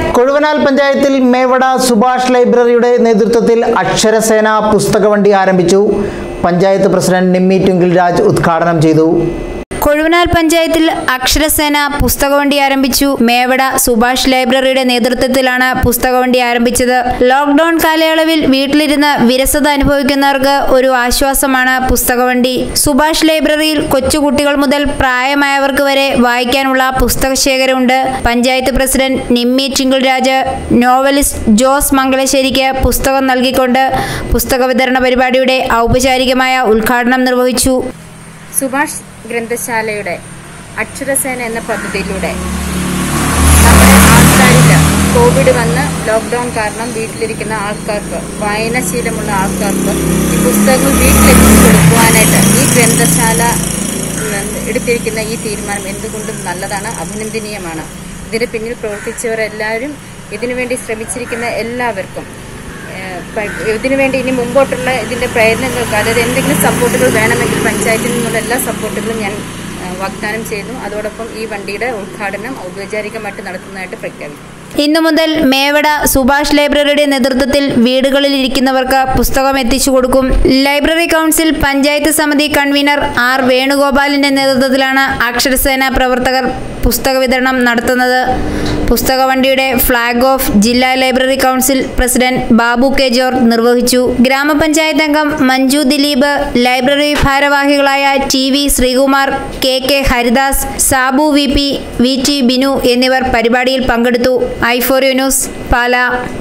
കൊഴുവനാൽ പഞ്ചായത്തിൽ മേവട സുഭാഷ് ലൈബ്രറിയുടെ നേതൃത്വത്തിൽ അക്ഷരസേന പുസ്തകവണ്ടി ആരംഭിച്ചു പഞ്ചായത്ത് പ്രസിഡന്റ് നിമ്മി ട്വിങ്കിൾ രാജ് ഉദ്ഘാടനം ചെയ്തു കൊഴുവനാൽ പഞ്ചായത്തിൽ അക്ഷരസേന പുസ്തകവണ്ടി ആരംഭിച്ചു മേവട സുഭാഷ് ലൈബ്രറിയുടെ നേതൃത്വത്തിലാണ് പുസ്തകവണ്ടി ആരംഭിച്ചത് ലോക്ക്ഡൌൺ കാലയളവിൽ വീട്ടിലിരുന്ന് വിരസത അനുഭവിക്കുന്നവർക്ക് ഒരു ആശ്വാസമാണ് പുസ്തകവണ്ടി സുഭാഷ് ലൈബ്രറിയിൽ കൊച്ചുകുട്ടികൾ മുതൽ പ്രായമായവർക്ക് വരെ വായിക്കാനുള്ള പുസ്തകശേഖരമുണ്ട് പഞ്ചായത്ത് പ്രസിഡന്റ് നിമ്മി ചിങ്കിൾ രാജ് നോവലിസ്റ്റ് ജോസ് മംഗലശ്ശേരിക്ക് പുസ്തകം നൽകിക്കൊണ്ട് പുസ്തക വിതരണ പരിപാടിയുടെ ഔപചാരികമായ ഉദ്ഘാടനം നിർവഹിച്ചു സുഭാഷ് ഗ്രന്ഥശാലയുടെ അക്ഷരസേന എന്ന പദ്ധതിയിലൂടെ നമ്മുടെ ആൾക്കാരിൽ കോവിഡ് വന്ന് ലോക്ക്ഡൌൺ കാരണം വീട്ടിലിരിക്കുന്ന ആൾക്കാർക്ക് വായനാശീലമുള്ള ആൾക്കാർക്ക് ഈ പുസ്തകങ്ങൾ വീട്ടിലെത്തിച്ചു കൊടുക്കുവാനായിട്ട് ഈ ഗ്രന്ഥശാല ഉം, എടുത്തിരിക്കുന്ന ഈ തീരുമാനം എന്തുകൊണ്ടും നല്ലതാണ് അഭിനന്ദനീയമാണ് ഇതിന് പിന്നിൽ പ്രവർത്തിച്ചവരെല്ലാവരും ഇതിനുവേണ്ടി ശ്രമിച്ചിരിക്കുന്ന എല്ലാവർക്കും ഏഹ് പ- ഇതിനു വേണ്ടി ഇനി മുമ്പോട്ടുള്ള ഇതിന്റെ പ്രയത്നങ്ങൾക്ക് അതായത് എന്തെങ്കിലും സപ്പോർട്ടുകൾ വേണമെങ്കിൽ പഞ്ചായത്തിൽ നിന്നുള്ള എല്ലാ സപ്പോർട്ടുകളും ഞാൻ ഏഹ് വാഗ്ദാനം ചെയ്യുന്നു അതോടൊപ്പം ഈ വണ്ടിയുടെ ഉദ്ഘാടനം ഔപചാരികമായിട്ട് നടത്തുന്നതായിട്ട് പ്രഖ്യാപിക്കും ഇന്നു മുതൽ മേവട സുഭാഷ് ലൈബ്രറിയുടെ നേതൃത്വത്തിൽ വീടുകളിൽ ഇരിക്കുന്നവർക്ക് പുസ്തകം എത്തിച്ചു കൊടുക്കും ലൈബ്രറി കൗൺസിൽ പഞ്ചായത്ത് സമിതി കൺവീനർ ആർ വേണുഗോപാലിന്റെ നേതൃത്വത്തിലാണ് അക്ഷരസേന പ്രവർത്തകർ പുസ്തക വിതരണം നടത്തുന്നത് പുസ്തക വണ്ടിയുടെ ഫ്ളാഗ് ഓഫ് ജില്ലാ library council president Babu K George നിർവഹിച്ചു ഗ്രാമപഞ്ചായത്ത് അംഗം മഞ്ജു ദിലീപ് ലൈബ്രറി ഭാരവാഹികളായ T V Sreekumar K K Haridas Sabu V P V T Binu എന്നിവർ പരിപാടിയിൽ പങ്കെടുത്തു ഐഫോറിയോ ന്യൂസ് പാല